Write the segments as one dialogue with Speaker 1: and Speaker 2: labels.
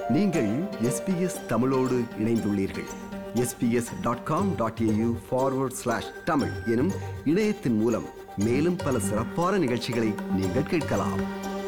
Speaker 1: நீங்கள் எஸ்பிஎஸ் தமிழோடு இணைந்துள்ளீர்கள் SBS dot com dot AU forward slash Tamil எனும் இணையத்தின் மூலம் மேலும் பல சிறப்பான நிகழ்ச்சிகளை நீங்கள் கேட்கலாம்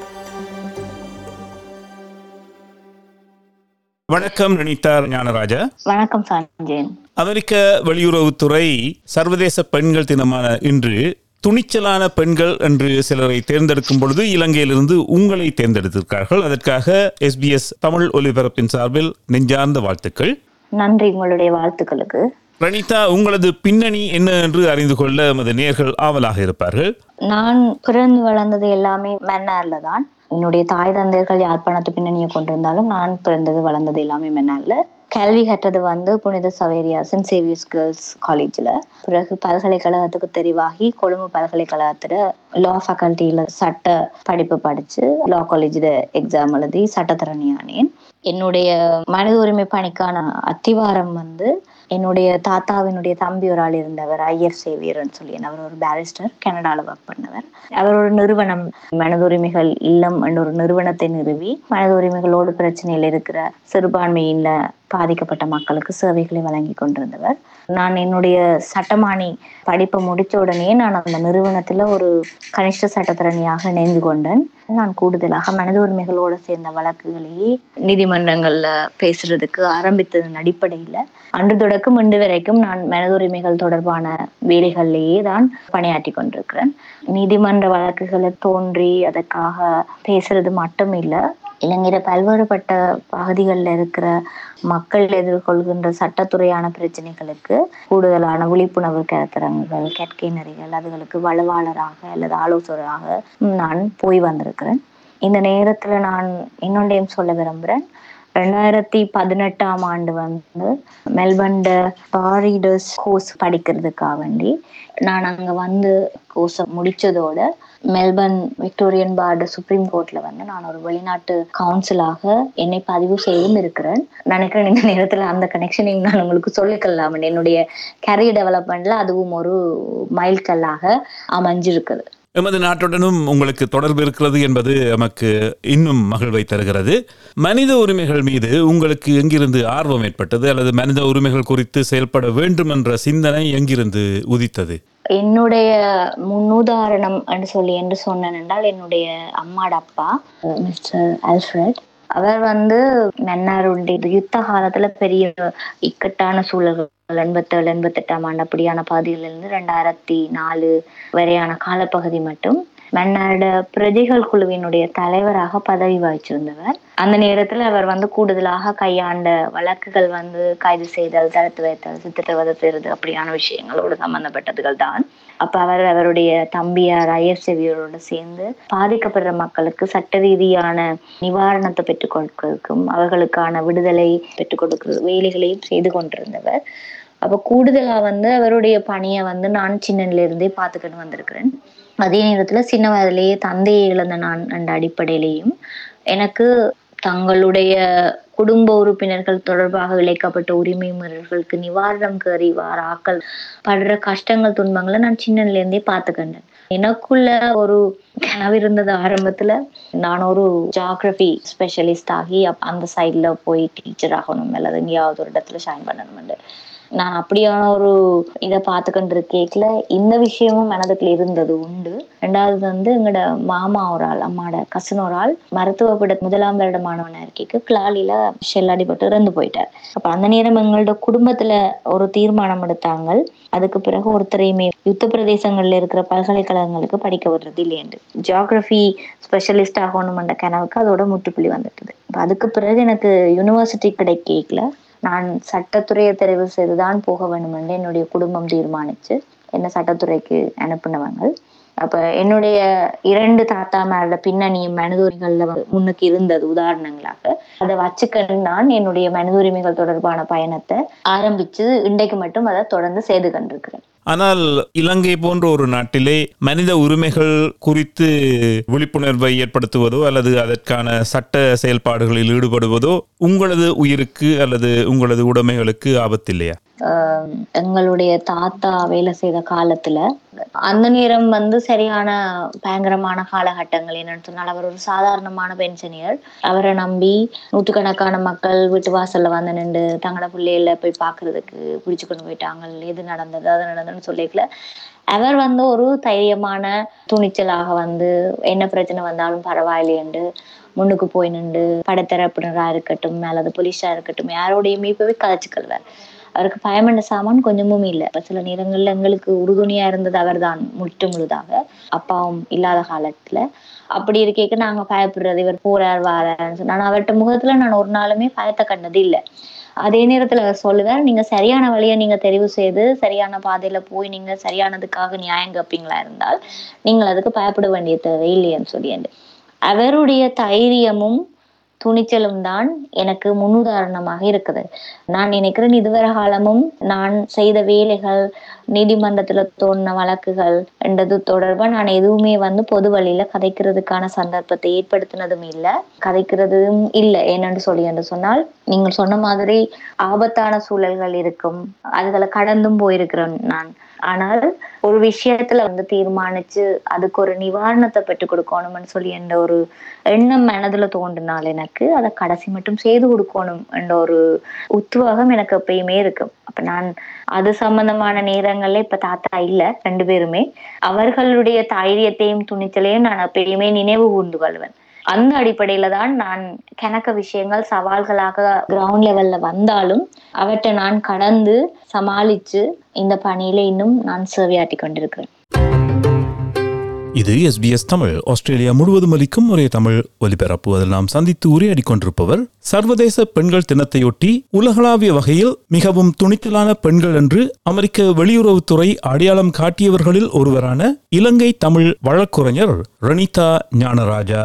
Speaker 2: வணக்கம் ரணிதா ஞானராஜா
Speaker 3: வணக்கம் சஞ்சயன்
Speaker 2: அமெரிக்க வெளியுறவுத்துறை சர்வதேச பெண்கள் தினமான இன்று துணிச்சலான பெண்கள் என்று சிலரை தேர்ந்தெடுக்கும் பொழுது இலங்கையிலிருந்து உங்களை தேர்ந்தெடுத்திருக்கார்கள் அதற்காக எஸ்பிஎஸ் தமிழ் ஒலிபரப்பின் சார்பில் நெஞ்சார்ந்த வாழ்த்துக்கள்
Speaker 3: நன்றி உங்களுடைய வாழ்த்துக்களுக்கு
Speaker 2: ரணிதா உங்களது பின்னணி என்ன என்று அறிந்து கொள்ள எமது நேர்கள் ஆவலாக இருப்பார்கள்
Speaker 3: நான் பிறந்து வளர்ந்தது எல்லாமே மன்னார்ல தான் என்னுடைய தாய் தந்தையர்கள் யாழ்ப்பாணத்து பின்னணியை கொண்டிருந்தாலும் நான் பிறந்தது வளர்ந்தது எல்லாமே மன்னார்ல கல்வி கற்றது வந்து புனித சவேரியா சென்ட் சேவியர்ஸ் கேர்ள்ஸ் காலேஜ்ல பிறகு பல்கலைக்கழகத்துக்கு தெரிவாகி கொழும்பு பல்கலைக்கழகத்துல லா ஃபேக்கல்ட்டியில சட்ட படிப்பு படிச்சு லா காலேஜ்ல எக்ஸாம் எழுதி சட்டத்திறனி ஆனேன் என்னுடைய மனித உரிமை பணிக்கான அத்திவாரம் வந்து என்னுடைய தாத்தாவினுடைய தம்பி ஒரு ஆள் இருந்தவர் ஐயர் சேவியர்னு சொல்லி அவர் ஒரு பேரிஸ்டர் கனடால ஒர்க் பண்ணவர் அவர் ஒரு நிறுவனம் மனித உரிமைகள் இல்லம் என்ற ஒரு நிறுவனத்தை நிறுவி மனித உரிமைகளோடு பிரச்சனையில் இருக்கிற சிறுபான்மையில பாதிக்கப்பட்ட மக்களுக்கு சேவைகளை வழங்கி கொண்டிருந்தவர் நான் என்னுடைய சட்டமானி படிப்பை முடிச்ச உடனே நான் அந்த நிறுவனத்துல ஒரு கனிஷ்ட சட்டத்திறனியாக இணைந்து கொண்டேன் நான் கூடுதலாக மனித உரிமைகளோடு சேர்ந்த வழக்குகளையே நீதிமன்றங்கள்ல பேசுறதுக்கு ஆரம்பித்ததன் அடிப்படையில அன்று தொடக்கம் இன்று வரைக்கும் நான் மனித உரிமைகள் தொடர்பான வேலைகளிலேயே தான் பணியாற்றி கொண்டிருக்கிறேன் நீதிமன்ற வழக்குகளை தோன்றி அதற்காக பேசுறது மட்டும் இல்ல இலங்கையில பல்வேறுபட்ட பகுதிகளில் இருக்கிற மக்கள் எதிர்கொள்கின்ற சட்டத்துறையான பிரச்சனைகளுக்கு கூடுதலான விழிப்புணர்வு கருத்தரங்குகள் கற்கை நெறிகள் அதுகளுக்கு வலுவாளராக அல்லது ஆலோசகராக நான் போய் வந்திருக்கிறேன் இந்த நேரத்துல நான் இன்னொன்றையும் சொல்ல விரும்புறேன் ரெண்டாயிரத்தி பதினெட்டாம் ஆண்டு வந்து மெல்பண்ட பாரிடர்ஸ் கோர்ஸ் படிக்கிறதுக்காக வேண்டி நான் அங்க வந்து கோர்ஸை முடிச்சதோட மெல்பர்ன் விக்டோரியன் பார்டு சுப்ரீம் கோர்ட்ல வந்து நான் ஒரு வெளிநாட்டு கவுன்சிலாக என்னை பதிவு செய்தும் இருக்கிறேன் நினைக்கிறேன் இந்த நேரத்துல அந்த கனெக்ஷனையும் நான் உங்களுக்கு சொல்லிக்கலாம் என்னுடைய கரியர் டெவலப்மெண்ட்ல அதுவும் ஒரு மைல்கல்லாக அமைஞ்சிருக்குது
Speaker 2: எமது நாட்டுடனும் உங்களுக்கு தொடர்பு இருக்கிறது என்பது நமக்கு இன்னும் மகிழ்வை தருகிறது மனித உரிமைகள் மீது உங்களுக்கு எங்கிருந்து ஆர்வம் ஏற்பட்டது அல்லது மனித உரிமைகள் குறித்து செயல்பட வேண்டும் என்ற சிந்தனை எங்கிருந்து உதித்தது
Speaker 3: என்னுடைய முன்னுதாரணம் என்று சொல்லி என்று சொன்னேன் என்றால் என்னுடைய அம்மாட அப்பா மிஸ்டர் அல்ஃபிரட் அவர் வந்து மன்னாருடைய யுத்த காலத்துல பெரிய இக்கட்டான சூழல்கள் எண்பத்தேழு எண்பத்தெட்டாம் ஆண்டு அப்படியான பகுதிகளிலிருந்து ரெண்டாயிரத்தி நாலு வரையான காலப்பகுதி மட்டும் மன்னாட பிரஜைகள் குழுவினுடைய தலைவராக பதவி வகிச்சிருந்தவர் அந்த நேரத்துல அவர் வந்து கூடுதலாக கையாண்ட வழக்குகள் வந்து கைது செய்தல் தடுத்து வைத்தல் சித்திரவதை செய்வது அப்படியான விஷயங்களோடு சம்பந்தப்பட்டதுகள் தான் அப்ப அவர் அவருடைய தம்பியார் ஐயர் செவியரோடு சேர்ந்து பாதிக்கப்படுற மக்களுக்கு சட்ட ரீதியான நிவாரணத்தை பெற்றுக் கொடுக்கிறதுக்கும் அவர்களுக்கான விடுதலை பெற்றுக் கொடுக்கிற வேலைகளையும் செய்து கொண்டிருந்தவர் அப்ப கூடுதலா வந்து அவருடைய பணியை வந்து நான் சின்னல இருந்தே பார்த்துக்கிட்டு வந்திருக்கிறேன் அதே நேரத்துல சின்ன வயதிலேயே தந்தையை இழந்த நான் என்ற அடிப்படையிலையும் எனக்கு தங்களுடைய குடும்ப உறுப்பினர்கள் தொடர்பாக இழைக்கப்பட்ட உரிமை மீறல்களுக்கு நிவாரணம் கோரி வார ஆக்கள் படுற கஷ்டங்கள் துன்பங்களை நான் சின்னல இருந்தே பார்த்துக்கின்றேன் எனக்குள்ள ஒரு கனவு இருந்தது ஆரம்பத்துல நான் ஒரு ஜியாகிரபி ஸ்பெஷலிஸ்ட் ஆகி அப்- அந்த சைட்ல போய் டீச்சர் ஆகணும் அல்லது எங்கேயாவது ஒரு இடத்துல ஷைன் பண்ணணும் நான் அப்படியான ஒரு இதை பார்த்துக்கிட்டு இருக்கேக்கல இந்த விஷயமும் மனதுக்குள்ள இருந்தது உண்டு ரெண்டாவது வந்து எங்களோட மாமா ஒரு ஆள் அம்மாட கசன் ஒரு ஆள் மருத்துவ பட முதலாம் வருட மாணவனா இருக்கைக்கு கிளாலில ஷெல் அடிபட்டு இறந்து போயிட்டார் அப்ப அந்த நேரம் எங்களோட குடும்பத்துல ஒரு தீர்மானம் எடுத்தாங்க அதுக்கு பிறகு ஒருத்தரையுமே யுத்த பிரதேசங்கள்ல இருக்கிற பல்கலைக்கழகங்களுக்கு படிக்க விடுறது இல்லையண்டு ஜியாகிரபி ஸ்பெஷலிஸ்ட் ஆகணும்ன்ற கனவுக்கு அதோட முற்றுப்புள்ளி வந்துட்டுது அப்ப அதுக்கு பிறகு எனக்கு யூனிவர்சிட்டி கிடைக்கல நான் சட்டத்துறையை தெரிவு செய்துதான் போக வேண்டும் என்று என்னுடைய குடும்பம் தீர்மானிச்சு என்ன சட்டத்துறைக்கு அனுப்பினவங்க அப்ப என்னுடைய இரண்டு தாத்தாமாரோட பின்னணியும் மனித உரிமைகள்ல வந்து முன்னுக்கு இருந்தது உதாரணங்களாக அதை வச்சுக்கன்னு நான் என்னுடைய மனித உரிமைகள் தொடர்பான பயணத்தை ஆரம்பிச்சு இன்றைக்கு மட்டும் அதை தொடர்ந்து செய்து கொண்டிருக்கிறேன்
Speaker 2: ஆனால் இலங்கை போன்ற ஒரு நாட்டிலே மனித உரிமைகள் குறித்து விழிப்புணர்வை ஏற்படுத்துவதோ அல்லது அதற்கான சட்ட செயல்பாடுகளில் ஈடுபடுவதோ உங்களது உயிருக்கு அல்லது உங்களது உடைமைகளுக்கு ஆபத்தில்லையா
Speaker 3: ஆஹ், எங்களுடைய தாத்தா வேலை செய்த காலத்துல அந்த நேரம் வந்து சரியான பயங்கரமான காலகட்டங்கள் என்னன்னு சொன்னால் அவர் ஒரு சாதாரணமான பென்ஷனியர் அவரை நம்பி நூற்றுக்கணக்கான மக்கள் வீட்டு வாசல்ல வந்து நின்று தங்களோட பிள்ளைகள போய் பார்க்கிறதுக்கு பிடிச்சு கொண்டு போயிட்டாங்க எது நடந்தது அது நடந்ததுன்னு சொல்லிக்கல அவர் வந்து ஒரு தைரியமான துணிச்சலாக வந்து என்ன பிரச்சனை வந்தாலும் பரவாயில்லையென்று முன்னுக்கு போய் நின்று படத்தரப்பினரா இருக்கட்டும் அல்லது போலீஸா இருக்கட்டும் யாரோடையுமே போய் கதைச்சுக்கொள்வார் அவருக்கு பயமண்ட சாமான் கொஞ்சமும் இல்லை இப்ப சில நேரங்கள்ல எங்களுக்கு உறுதுணையா இருந்தது அவர்தான் முற்று முழுதாக அப்பாவும் இல்லாத காலத்துல அப்படி இருக்கேக்க நாங்க பயப்படுறது இவர் போறார் வாரான்னு சொல்லி நான் அவர்கிட்ட முகத்துல நான் ஒரு நாளுமே பயத்தை கண்டது இல்லை அதே நேரத்துல அவர் சொல்லுவார் நீங்க சரியான வழியை நீங்க தெரிவு செய்து சரியான பாதையில போய் நீங்க சரியானதுக்காக நியாயம் கேப்பீங்களா இருந்தால் நீங்கள் அதுக்கு பயப்பட வேண்டிய தேவையில்லைன்னு சொல்லி அவருடைய தைரியமும் துணிச்சலும் தான் எனக்கு முன்னுதாரணமாக இருக்குது நான் நினைக்கிறேன் இதுவரை காலமும் நான் செய்த வேலைகள் நீதிமன்றத்துல தோணின வழக்குகள் என்றது தொடர்பா நான் எதுவுமே வந்து பொது வழியில கதைக்கிறதுக்கான சந்தர்ப்பத்தை ஏற்படுத்தினதும் இல்லை கதைக்கிறதும் இல்லை என்னன்னு சொல்லி என்று சொன்னால் நீங்கள் சொன்ன மாதிரி ஆபத்தான சூழல்கள் இருக்கும் அதுகளை கடந்தும் போயிருக்கிறேன் நான் ஆனால் ஒரு விஷயத்துல வந்து தீர்மானிச்சு அதுக்கு ஒரு நிவாரணத்தை பெற்றுக் கொடுக்கணும்னு சொல்லி என்ற ஒரு எண்ணம் மனதுல தோன்றினால் எனக்கு அதை கடைசி மட்டும் செய்து கொடுக்கணும் என்ற ஒரு உத்வேகம் எனக்கு எப்பயுமே இருக்கும் அப்ப நான் அது சம்பந்தமான நேரங்கள்ல இப்ப தாத்தா இல்ல ரெண்டு பேருமே அவர்களுடைய தைரியத்தையும் துணிச்சலையும் நான் எப்பயுமே நினைவு கூர்ந்து கொள்வேன் அந்த அடிப்படையில தான் நான் கணக்க விஷயங்கள் சவால்களாக கிரவுண்ட் லெவல்ல வந்தாலும் அவற்றை நான் கடந்து சமாளிச்சு இந்த பணியில இன்னும் நான் சேவையாற்றி கொண்டிருக்கிறேன்
Speaker 2: இது எஸ்பிஎஸ் தமிழ் ஆஸ்திரேலியா முழுவதும் அளிக்கும் ஒரே தமிழ் ஒலிபரப்பு அதில் நாம் சந்தித்து உரையாடிக் கொண்டிருப்பவர் சர்வதேச பெண்கள் தினத்தையொட்டி உலகளாவிய வகையில் மிகவும் துணிச்சலான பெண்கள் என்று அமெரிக்க வெளியுறவுத்துறை அடையாளம் காட்டியவர்களில் ஒருவரான இலங்கை தமிழ் வழக்குரைஞர் ரணிதா ஞானராஜா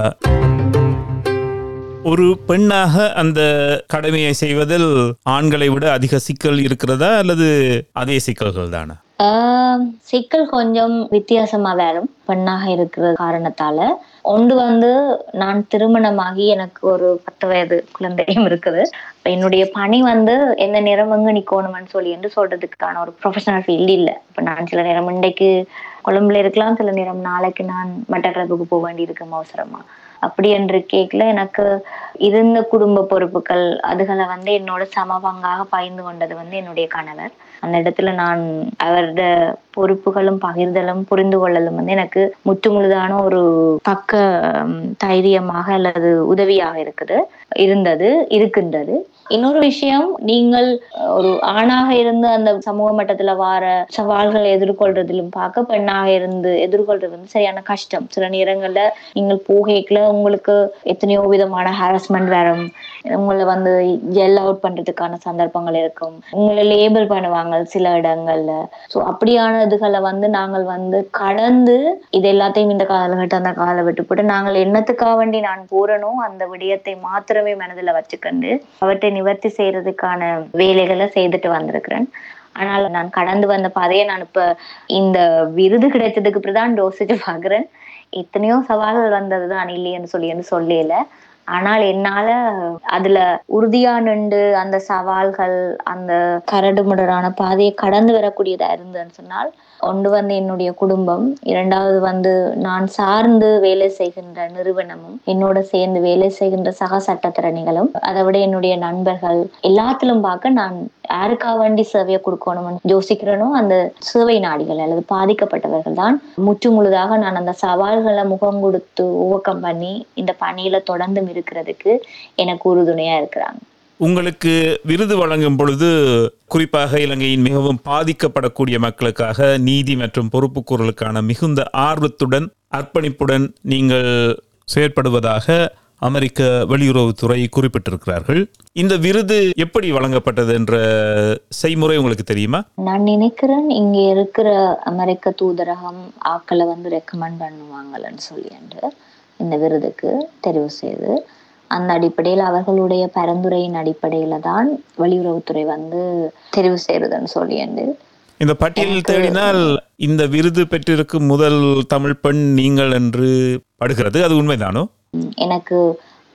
Speaker 2: ஒரு பெண்ணாக அந்த கடமையை செய்வதில் ஆண்களை விட அதிக சிக்கல் இருக்கிறதா அல்லது அதே சிக்கல்கள் தானா
Speaker 3: ஆஹ் சிக்கல் கொஞ்சம் வித்தியாசமா வரும் பெண்ணாக இருக்கிற காரணத்தால ஒன்று வந்து நான் திருமணமாகி எனக்கு ஒரு பத்து வயது குழந்தையும் இருக்குது இப்ப என்னுடைய பணி வந்து எந்த நேரம் எங்க நிக்கணும்னு சொல்லி என்று சொல்றதுக்கான ஒரு ப்ரொஃபஷனல் ஃபீல்டு இல்லை இப்ப நான் சில நேரம் இன்றைக்கு கொழும்புல இருக்கலாம் சில நேரம் நாளைக்கு நான் மட்டக்களப்புக்கு போக வேண்டி இருக்கும் அவசரமா அப்படி என்று கேட்கல எனக்கு இருந்த குடும்ப பொறுப்புகள் அதுகளை வந்து என்னோட சம பங்காக பகிர்ந்து கொண்டது வந்து என்னுடைய கணவர் அந்த இடத்துல நான் அவரோட பொறுப்புகளும் பகிர்தலும் புரிந்து கொள்ளலும் வந்து எனக்கு முற்று முழுதான ஒரு பக்க ஹம், தைரியமாக அல்லது உதவியாக இருக்குது இருந்தது இருக்கின்றது இன்னொரு விஷயம் நீங்கள் அஹ், ஒரு ஆணாக இருந்து அந்த சமூக மட்டத்துல வார சவால்களை எதிர்கொள்றதிலும் பார்க்க பெண்ணாக இருந்து எதிர்கொள்றது வந்து சரியான கஷ்டம் சில நேரங்கள்ல நீங்கள் போகைக்குள்ள உங்களுக்கு எத்தனையோ விதமான ஹாரஸ்மெண்ட் வரும் உங்களை வந்து ஜெல் அவுட் பண்றதுக்கான சந்தர்ப்பங்கள் இருக்கும் உங்களை லேபிள் பண்ணுவாங்க சில இடங்கள்ல சோ அப்படியான இதுகளை வந்து நாங்கள் வந்து கடந்து இது எல்லாத்தையும் இந்த காலகட்டம் அந்த கால விட்டு போட்டு நாங்கள் என்னத்துக்காக வேண்டி நான் போறனோ அந்த விடயத்தை மாத்திரமே மனதுல வச்சுக்கொண்டு அவற்றை நிவர்த்தி செய்யறதுக்கான வேலைகளை செய்துட்டு வந்திருக்கிறேன் ஆனால் நான் கடந்து வந்த பாதையை நான் இப்ப இந்த விருது கிடைச்சதுக்கு பிறகுதான் யோசிச்சு பாக்குறேன் எத்தனையோ சவால்கள் வந்ததுதான் இல்லையன்னு சொல்லி என்று சொல்லல ஆனால் என்னால அதுல உறுதியா நின்று அந்த சவால்கள் அந்த கரடுமுரடான பாதையை கடந்து வரக்கூடியதா இருந்ததுன்னு சொன்னால் ஒன்று வந்து என்னுடைய குடும்பம் இரண்டாவது வந்து நான் சார்ந்து வேலை செய்கின்ற நிறுவனமும் என்னோட சேர்ந்து வேலை செய்கின்ற சக சட்டத்திறனிகளும் அதை விட என்னுடைய நண்பர்கள் எல்லாத்திலும் பார்க்க நான் யாருக்கா வேண்டி சேவையை கொடுக்கணும்னு யோசிக்கிறேனோ அந்த சேவை நாடிகள் அல்லது பாதிக்கப்பட்டவர்கள் தான் முற்று முழுதாக நான் அந்த சவால்களை முகம் கொடுத்து ஓவக்கம் பண்ணி இந்த பணியில தொடர்ந்தும் இருக்கிறதுக்கு எனக்கு உறுதுணையா இருக்கிறாங்க
Speaker 2: உங்களுக்கு விருது வழங்கும் பொழுது குறிப்பாக இலங்கையின் மிகவும் பாதிக்கப்படக்கூடிய மக்களுக்காக நீதி மற்றும் பொறுப்புக்கூறலுக்கான மிகுந்த ஆர்வத்துடன் அர்ப்பணிப்புடன் நீங்கள் செயற்படுவதாக அமெரிக்க வெளியுறவுத்துறை குறிப்பிட்டிருக்கிறார்கள் இந்த விருது எப்படி வழங்கப்பட்டது என்ற செய்முறை உங்களுக்கு தெரியுமா
Speaker 3: நான் நினைக்கிறேன் இங்க இருக்கிற அமெரிக்க தூதரகம் ஆக்களை வந்து ரெக்கமெண்ட் பண்ணுவாங்கன்னு சொல்லி என்று இந்த விருதுக்கு தெரிவு செய்து அந்த அடிப்படையில் அவர்களுடைய பரிந்துரையின் அடிப்படையில தான் வெளியுறவுத்துறை வந்து தெரிவு செய்யறதுன்னு சொல்லி என்று
Speaker 2: இந்த பட்டியலில் தேடினால் இந்த விருது பெற்றிருக்கும் முதல் தமிழ் பெண் நீங்கள் என்று படுகிறது அது உண்மைதானோ
Speaker 3: உம், எனக்கு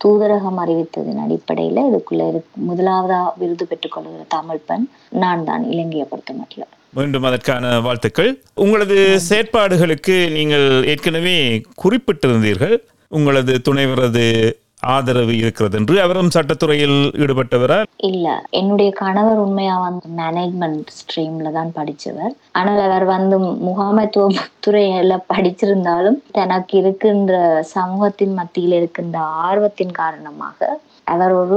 Speaker 3: தூதரகம் அறிவித்ததின் அடிப்படையில இதுக்குள்ள இருக்கு முதலாவதா விருது பெற்றுக்கொள்கிற தமிழ் பெண் நான் தான் இலங்கையை பொறுத்த மட்டும்
Speaker 2: மீண்டும் அதற்கான வாழ்த்துக்கள் உங்களது செயற்பாடுகளுக்கு நீங்கள் ஏற்கனவே குறிப்பிட்டிருந்தீர்கள் உங்களது துணைவரது ஆதரவு இருக்கிறது என்று அவரும் சட்டத்துறையில் ஈடுபட்டவரா
Speaker 3: இல்ல என்னுடைய கணவர் உண்மையா வந்து மேனேஜ்மெண்ட் ஸ்ட்ரீம்ல தான் படிச்சவர் ஆனால் அவர் வந்து முகாமைத்துவ துறையில படிச்சிருந்தாலும் தனக்கு இருக்கின்ற சமூகத்தின் மத்தியில் இருக்கின்ற ஆர்வத்தின் காரணமாக அவர் ஒரு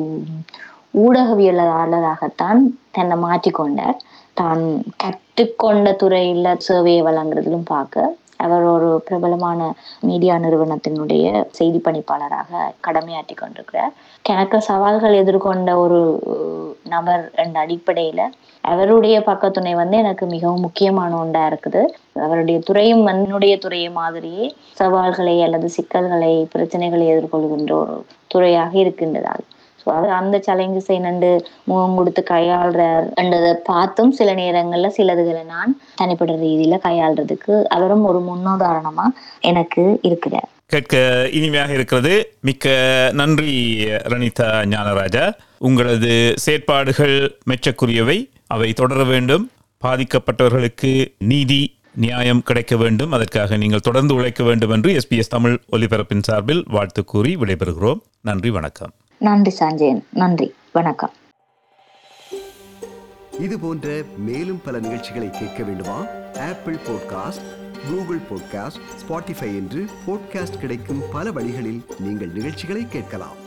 Speaker 3: ஊடகவியலாளராகத்தான் தன்னை மாற்றிக்கொண்டார் தான் கற்றுக்கொண்ட துறையில சேவையை வழங்குறதிலும் பார்க்க அவர் ஒரு பிரபலமான மீடியா நிறுவனத்தினுடைய செய்தி பணிப்பாளராக கடமையாற்றி கொண்டிருக்கிறார் எனக்கு சவால்கள் எதிர்கொண்ட ஒரு நபர் என்ற அடிப்படையில அவருடைய பக்கத்துணை வந்து எனக்கு மிகவும் முக்கியமான ஒன்றா இருக்குது அவருடைய துறையும் என்னுடைய துறையை மாதிரியே சவால்களை அல்லது சிக்கல்களை பிரச்சனைகளை எதிர்கொள்கின்ற ஒரு துறையாக இருக்கின்றதால் ஸோ அவர் அந்த சேலஞ்சஸை நண்டு முகம் கொடுத்து கையாளுறார் என்றதை பார்த்தும் சில நேரங்கள்ல சிலதுகளை நான் தனிப்பட்ட ரீதியில கையாளுறதுக்கு அவரும் ஒரு முன்னுதாரணமா எனக்கு இருக்கிறார்
Speaker 2: கேட்க இனிமையாக இருக்கிறது மிக்க நன்றி ரணிதா ஞானராஜா உங்களது செயற்பாடுகள் மெச்சக்குரியவை அவை தொடர வேண்டும் பாதிக்கப்பட்டவர்களுக்கு நீதி நியாயம் கிடைக்க வேண்டும் அதற்காக நீங்கள் தொடர்ந்து உழைக்க வேண்டும் என்று எஸ்பிஎஸ் தமிழ் ஒலிபரப்பின் சார்பில் வாழ்த்து கூறி விடைபெறுகிறோம் நன்றி வணக்கம்
Speaker 3: நன்றி சஞ்சயன் நன்றி வணக்கம்
Speaker 1: இது போன்ற மேலும் பல நிகழ்ச்சிகளை கேட்க வேண்டுமா Apple podcast Google podcast Spotify என்று பாட்காஸ்ட் கிடைக்கும் பல வழிகளில் நீங்கள் நிகழ்ச்சிகளை கேட்கலாம்